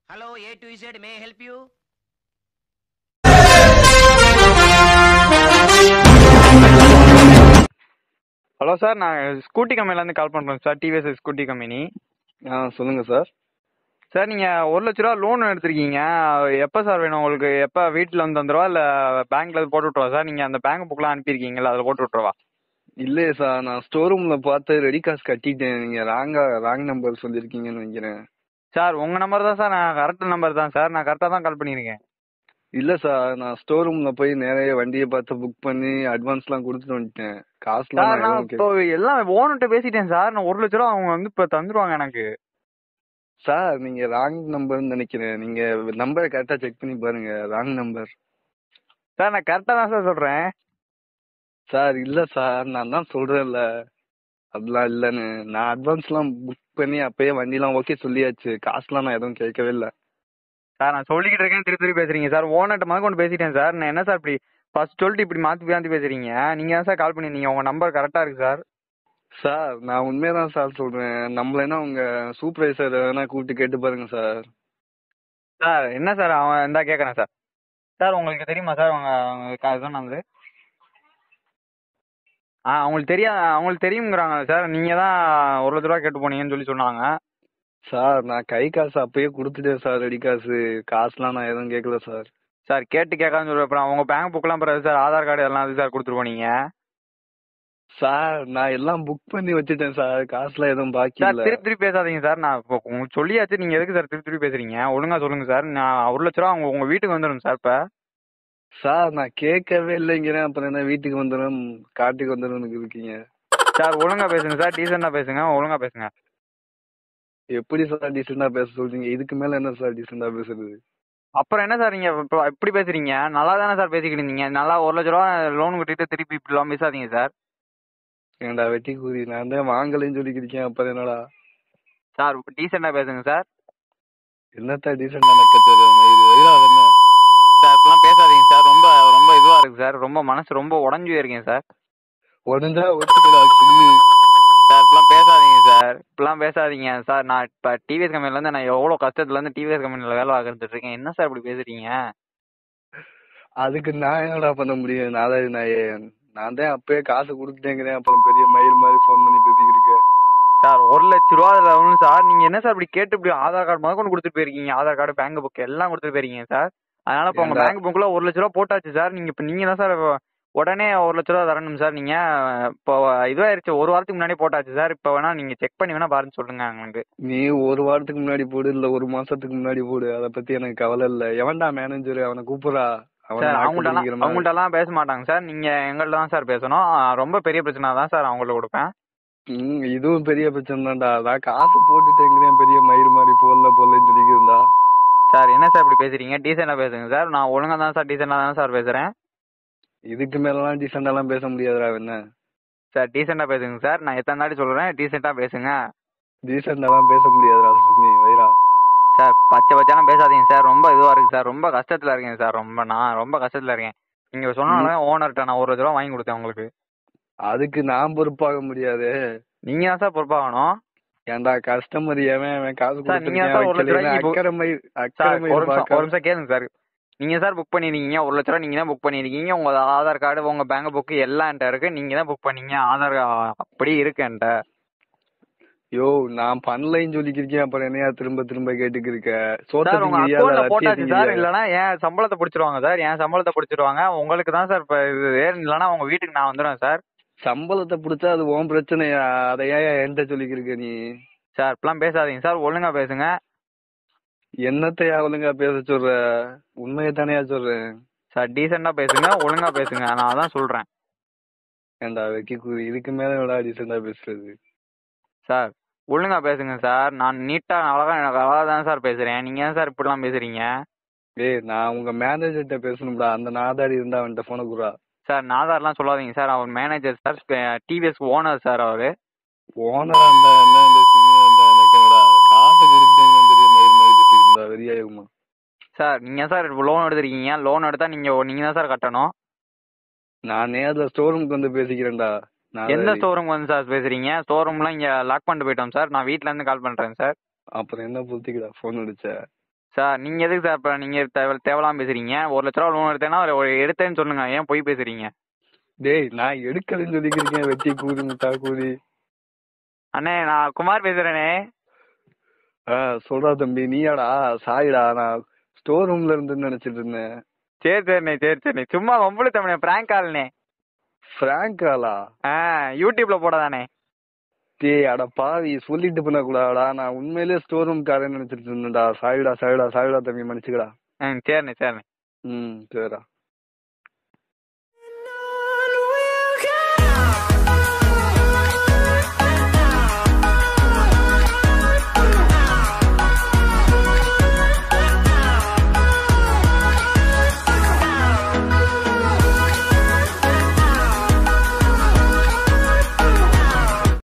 Hello, A to Z, may I help you? Hello sir நான் Scooty கம்பெனிலேருந்து call பண்ணுறேன் sir TVS Scooty company ஆ சொல்லுங்க sir sir நீங்கள் ஒரு லட்ச ரூபா லோன் எடுத்திருக்கீங்க எப்போ சார் வேணும் உங்களுக்கு எப்போ வீட்டில் வந்து வந்துடுவா இல்லை பேங்க்கில் போட்டு விட்ருவா சார் நீங்கள் அந்த பேங்க் புக்கெலாம் அனுப்பியிருக்கீங்களா அதில் போட்டு விட்ருவா இல்லையே சார் நான் ஸ்டோர் ரூம்ல பார்த்து ரெடி காசு கட்டிட்டேன் நீங்க ராங்கா ராங் நம்பர் சொல்லியிருக்கீங்கன்னு நினைக்கிறேன் சார் உங்கள் நம்பர் தான் சார் நான் கரெக்ட் நம்பர் தான் சார் நான் கரெக்டாக தான் கால் பண்ணியிருக்கேன் இல்ல சார் நான் ஸ்டோர் ரூம்ல போய் நிறைய வண்டியை பார்த்து புக் பண்ணி அட்வான்ஸ்லாம் கொடுத்துட்டு வந்துட்டேன் காசுலாம் சார் நான் நான் எதுவும் இப்போ கே- எல்லாம் ஓனர்கிட்ட பேசிட்டேன் சார் நான் ஒரு லட்ச ரூபா அவங்க வந்து இப்போ தந்துருவாங்க எனக்கு சார் நீங்க ராங் நம்பர்னு நினைக்கிறேன் நீங்க நம்பரை கரெக்டா செக் பண்ணி பாருங்க ராங் நம்பர் சார் நான் கரெக்டாக தான் சார் சொல்கிறேன் சார் இல்ல சார் நான் தான் சொல்றேன்ல அதெல்லாம் இல்லைன்னு நான் அட்வான்ஸ்லாம் புக் பண்ணி அப்பயே வண்டிலாம் ஓகே சொல்லியாச்சு காசுலாம் நான் எதுவும் கேட்கவே இல்லை சார் நான் சொல்லிக்கிட்டு இருக்கேன் திருப்பி திருப்பி பேசுறீங்க சார் ஓனர்கிட்ட முதல் கொண்டு பேசிட்டேன் சார் நான் என்ன சார் இப்படி ஃபர்ஸ்ட் சொல்லிட்டு இப்படி மாற்றி மாற்றி பேசுறீங்க நீங்கள் தான் சார் கால் பண்ணியிருந்தீங்க உங்கள் நம்பர் கரெக்டாக இருக்கு சார் சார் நான் உண்மையதான் சார் சொல்றேன் நம்மள என்ன உங்க சூப்பர்வைசர் வேணா கூப்பிட்டு கேட்டு பாருங்க சார் சார் என்ன சார் அவன் இந்தா கேட்குறேன் சார் சார் உங்களுக்கு தெரியுமா சார் அவங்க அவங்க சொன்னது ஆ அவங்களுக்கு தெரியா அவங்களுக்கு தெரியுங்கிறாங்க சார் நீங்கள் தான் ஒரு லட்ச ரூபா கேட்டு போனீங்கன்னு சொல்லி சொன்னாங்க சார் நான் கை காசு அப்பயே கொடுத்துட்டேன் சார் ரெடி காசு காசுலாம் நான் எதுவும் கேட்கல சார் சார் கேட்டு கேட்காதுன்னு சொல்லி அப்புறம் அவங்க பேங்க் புக்கெலாம் பிறகு சார் ஆதார் கார்டு எல்லாம் அது சார் கொடுத்துட்டு போனீங்க சார் நான் எல்லாம் புக் பண்ணி வச்சுட்டேன் சார் காசுலாம் எதுவும் பாக்கி சார் இல்ல திருப்பி திருப்பி பேசாதீங்க சார் நான் இப்போ உங்களுக்கு சொல்லியாச்சு நீங்கள் எதுக்கு சார் திருப்பி திருப்பி பேசுறீங்க ஒழுங்கா சொல்லுங்க சார் நான் ஒரு லட்ச ரூபா உங்க உங்கள் வீட்டுக்கு வந்துடும் சார் இப்போ சார் நான் கேட்கவே இல்லைங்கிறேன் அப்புறம் என்ன வீட்டுக்கு வந்துடும் காட்டுக்கு வந்துடும் இருக்கீங்க சார் ஒழுங்கா பேசுங்க சார் டீசெண்டாக பேசுங்க ஒழுங்கா பேசுங்க எப்படி சார் டீசெண்டா பேச சொல்றீங்க இதுக்கு மேல என்ன சார் டீசெண்டா பேசுறது அப்புறம் என்ன சார் நீங்கள் இப்போ இப்படி பேசுறீங்க நல்லா தானே சார் பேசிக்கிட்டு இருந்தீங்க நல்லா ஒரு லட்ச ரூபா லோன் கட்டிட்டு திருப்பி இப்படிலாம் பேசாதீங்க சார் ஏன்டா வெட்டி கூறி நான் தான் வாங்கலைன்னு சொல்லிக்கிருக்கேன் அப்புறம் என்னடா சார் டீசெண்டாக பேசுங்க சார் என்னத்தா டீசெண்டா நக்கத்துல வயிறா என்ன சார் இப்படிலாம் பேசாதீங்க சார் ரொம்ப ரொம்ப இதுவாக இருக்குது சார் ரொம்ப மனசு ரொம்ப உடஞ்சி போயிருக்கேன் சார் உடஞ்சா ஒத்துக்கடா சொல்லு சார் இப்படிலாம் பேசாதீங்க சார் இப்படிலாம் பேசாதீங்க சார் நான் இப்போ டிவிஎஸ் கம்பெனிலேருந்து நான் எவ்வளோ கஷ்டத்துலேருந்து டிவிஎஸ் கம்பெனியில் வேலை பார்த்துட்டு இருக்கேன் என்ன சார் இப்படி பேசுறீங்க அதுக்கு நான் என்னடா பண்ண முடியும் நான் தான் நான் நான் தான் அப்பயே காசு கொடுத்துட்டேங்கிறேன் அப்புறம் பெரிய மயில் மாதிரி ஃபோன் பண்ணி பேசிக்கிருக்க சார் ஒரு லட்ச ரூபா அதில் ஒன்றும் சார் நீங்கள் என்ன சார் இப்படி கேட்டு இப்படி ஆதார் கார்டு முதல் கொண்டு கொடுத்துட்டு போயிருக்கீங்க ஆதார் கார்டு பேங்க் புக் எல்லாம் கொடுத்துட்டு போயிருக்கீங்க சார் அதனால இப்போ உங்கள் ஏன்டா? பேங்க் புக்கில் ஒரு லட்ச ரூபா போட்டாச்சு சார் நீங்கள் இப்போ நீங்கள் தான் சார் இப்போ உடனே ஒரு லட்ச ரூபா தரணும் சார் நீங்கள் இப்போ இதுவாயிருச்சு ஒரு வாரத்துக்கு முன்னாடியே போட்டாச்சு சார் இப்போ வேணா நீங்கள் செக் பண்ணி வேணா பாருன்னு சொல்லுங்க எங்களுக்கு நீ ஒரு வாரத்துக்கு முன்னாடி போடு இல்ல ஒரு மாசத்துக்கு முன்னாடி போடு அத பத்தி எனக்கு கவலை இல்ல எவன்டா மேனேஜர் அவனை கூப்பிடுறா அவனை சார் நாக்கு அவங்கள்ட்டலாம் பிடிக்கிற மாதிரி. அவங்கள்ட்டலாம் பேச மாட்டாங்க சார் நீங்கள் எங்கள்ட்ட தான் சார் பேசணும் ஆ, ரொம்ப பெரிய பிரச்சனை தான் சார் அவங்கள்ட்ட கொடுப்பேன் ம், இதுவும் பெரிய பிரச்சனை தான்டா நான் காசு போட்டுட்டேங்கிறேன் பெரிய மயிர் மாதிரி போடல போடலன்னு சொல்லிக்கிறா சார் என்ன சார் இப்படி பேசுறீங்க டீசெண்டாக பேசுங்க சார் நான் ஒழுங்காக தான் சார் டீசெண்டாக தான் சார் பேசுகிறேன் இதுக்கு மேலாம் டீசெண்டாலாம் பேச முடியாதுடா என்ன சார் டீசெண்டாக பேசுங்க சார் நான் எத்தனை நாடி சொல்கிறேன் டீசெண்டாக பேசுங்க டீசெண்டாலாம் பேச முடியாதுடா சுமி வைரா சார் பச்சை பச்சைலாம் பேசாதீங்க சார் ரொம்ப இதுவாக இருக்குது சார் ரொம்ப கஷ்டத்தில் இருக்கேன் சார் ரொம்ப நான் ரொம்ப கஷ்டத்தில் இருக்கேன் நீங்கள் சொன்னால ஓனர்கிட்ட நான் ஒரு லட்ச ரூபா வாங்கி கொடுத்தேன் உங்களுக்கு அதுக்கு நான் பொறுப்பாக முடியாது நீங்கள் தான் சார் பொறுப்பாகணும் ஏன்டா கஸ்டமர் எவன் அவன் காசு சார், நீங்க தான் சார் ஒரு லட்ச கொடுத்துருக்கேன் ரூபாய்க்கு அக்கறை மயிர் அக்கறை சார் ஒரு மயிர் நிமிஷம் ஒரு பார்க்க நிமிஷம் கேளுங்க சார் நீங்கள் சார் புக் பண்ணியிருக்கீங்க ஒரு லட்ச ரூபா நீங்கள் தான் புக் பண்ணியிருக்கீங்க உங்கள் ஆதார் கார்டு உங்கள் பேங்க் புக்கு எல்லாம் என்கிட்ட இருக்குது நீங்கள் தான் புக் பண்ணீங்க ஆதார் அப்படி இருக்கு என்கிட்ட யோ நான் பண்ணலைன்னு சொல்லிக்கிருக்கேன் அப்புறம் என்னையா திரும்ப திரும்ப கேட்டுக்கிருக்க சார் உங்க சோட்டத்துக்கு அக்கௌண்ட்ல போட்டாச்சு சார் இல்லனா என் சம்பளத்தை பிடிச்சிருவாங்க சார் என் சம்பளத்தை பிடிச்சிருவாங்க உங்களுக்கு தான் சார் இப்ப இது இல்லனா உங்க வீட்டுக்கு நான் வந்துடுவேன் சார் சம்பளத்தை புடிச்சா அது உன் பிரச்சனையா அதை ஏன் என்கிட்ட சொல்லிக்கிருக்க நீ சார் இப்பெல்லாம் பேசாதீங்க சார் ஒழுங்கா பேசுங்க என்னத்தையா ஒழுங்கா பேச சொல்ற உண்மையை தானேயா சொல்றேன் சார் டீசெண்டா பேசுங்க ஒழுங்கா பேசுங்க நான் அதான் சொல்றேன் ஏன்டா வெக்கி கூறி இதுக்கு மேல விடா டீசெண்டா பேசுறது சார் ஒழுங்கா பேசுங்க சார் நான் நீட்டா அழகா எனக்கு அழகா தான் சார் பேசுறேன் நீங்க ஏன் சார் இப்படிலாம் பேசுறீங்க ஏய் நான் உங்க மேனேஜர்கிட்ட பேசணும்டா அந்த நாதாரி இருந்தா அவன்கிட்ட போன குறா சார் நாதார்லாம் சொல்லாதீங்க சார் அவர் manager sir TVS owner sir அவரு ஓனரா இருந்தா என்ன இந்த சினியா இருந்தா எனக்கு என்னடா காசு கொடுத்துட்டேங்கன்னு தெரிய மயிர் மாதிரி பேசிக்கிட்டு வெறியாகுமா சார் நீங்க சார் லோன் எடுத்திருக்கீங்க லோன் எடுத்தா நீங்க நீங்க தான் சார் கட்டணும் நான் நேர்ல ஸ்டோர் ரூமுக்கு வந்து பேசிக்கிறேன்டா நான் எந்த வேற- ஸ்டோர் ரூம் வந்து சார் பேசுறீங்க ஸ்டோர் ரூம்லாம் இங்க லாக் பண்ணிட்டு போயிட்டோம் சார் நான் வீட்ல இருந்து கால் பண்றேன் சார் அப்புறம் என்ன புத்திக்கடா போன் அடிச்ச சார் நீங்க எதுக்கு சார் இப்போ நீங்க தேவை தேவலாம் பேசுறீங்க ஒரு லட்ச ரூபா லோன் எடுத்தேன்னா ஒரு எடுத்தேன்னு சொல்லுங்க ஏன் பொய் பேசுறீங்க டேய் நான் எடுக்கலன்னு சொல்லிக்கிறேன் வெட்டி கூதி முட்டா கூதி அண்ணே நான் குமார் பேசுறேனே ஆ சொல்றா தம்பி நீயாடா சாரிடா நான் ஸ்டோர் ரூம்ல இருந்துன்னு நினைச்சிட்டு இருந்தேன் சரி சரிண்ணே சரி சரிண்ணே சும்மா வம்புல தமிழ் பிராங்க் கால்ண்ணே பிராங்காலா ஆ யூடியூப்ல போடாதானே டேய் அட பாவி சொல்லிட்டு பண்ண கூடாடா நான் உண்மையிலேயே ஸ்டோர் ரூம் காரன்னு நினைச்சிட்டு இருந்தேன்டா சாரிடா சாரிடா சாரிடா தம்பி மன்னிச்சுக்கடா ம் சரிண்ணே சரிண்ணே ம் சரிடா